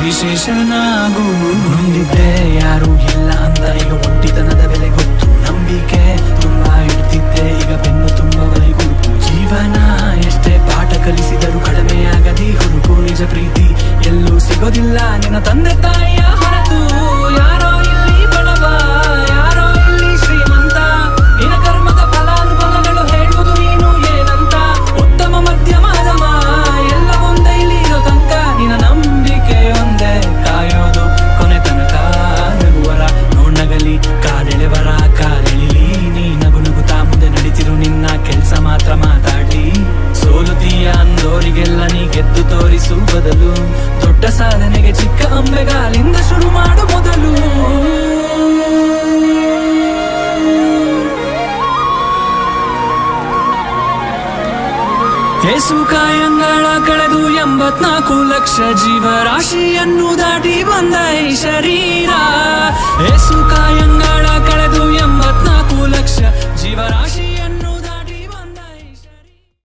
ವಿಶೇಷನಾಗು ಮುಂದಿದ್ದೆ ಯಾರು ಇಲ್ಲ ಅಂತ ಈಗ ಒಂಟಿತನದ ಬೆಲೆ ಗೊತ್ತು ನಂಬಿಕೆ ತುಂಬಾ ಇಡ್ತಿದ್ದೆ ಈಗ ಬೆನ್ನು ತುಂಬ ಬೈಗುರುಪು ಜೀವನ ಎಷ್ಟೇ ಪಾಠ ಕಲಿಸಿದರೂ ಕಡಿಮೆಯಾಗದಿ ಹುಡುಕು ನಿಜ ಪ್ರೀತಿ ಎಲ್ಲೂ ಸಿಗೋದಿಲ್ಲ ನಿನ್ನ ತಂದೆ ತಾಯಿಯ ಹೊರತು ಯಾರೋ ಇಲ್ಲಿ ಬಡವ ಯಾರೋ ಇಲ್ಲಿ ಶ್ರೀಮಂತ ನಿನ್ನ ಕರ್ಮದ ಫಲಾನುಫಲಗಳು ಹೇಳುವುದು ನೀನು ಏನಂತ ಉತ್ತಮ ಮಧ್ಯಮ ಅಧಮ ಎಲ್ಲ ಒಂದೇ ಇಲ್ಲಿ ಇರೋ ತನಕ ನಿನ್ನ ನಂಬಿಕೆ ಒಂದೇ ಕಾಯೋದು ಕೊನೆ ತನಕ ನಗುವರ ನೋಡ್ನಗಲಿ ಕಾಲೆಳೆವರ ಕಾಲೆಳಿಲಿ ನೀ ನಗು ನಗುತ್ತಾ ಮುಂದೆ ನಡೀತಿರು ನಿನ್ನ ಕೆಲ್ಸ ಮಾತ್ರ ಮಾತಾಡ್ಲಿ ಸೋಲುತ್ತೀಯ ಅಂದೋರಿಗೆಲ್ಲ ನೀ ಗೆದ್ದು ತೋರಿಸು ಬದಲು ದೊಡ್ಡ ಸಾಧನೆಗೆ ಚಿಕ್ಕ ಅಂಬೆಗಾಲಿಂದ ಶುರು ಮಾಡು ಮೊದಲು ಏಸು ಕಾಯಂಗಳ ಕಳೆದು ಎಂಬತ್ನಾಲ್ಕು ಲಕ್ಷ ಜೀವರಾಶಿಯನ್ನು ದಾಟಿ ಬಂದ ಈ ಶರೀರ ಏಸು ಕಾಯಂಗಳ ಕಳೆದು ಎಂಬತ್ನಾಲ್ಕು ಲಕ್ಷ ಜೀವರಾಶಿ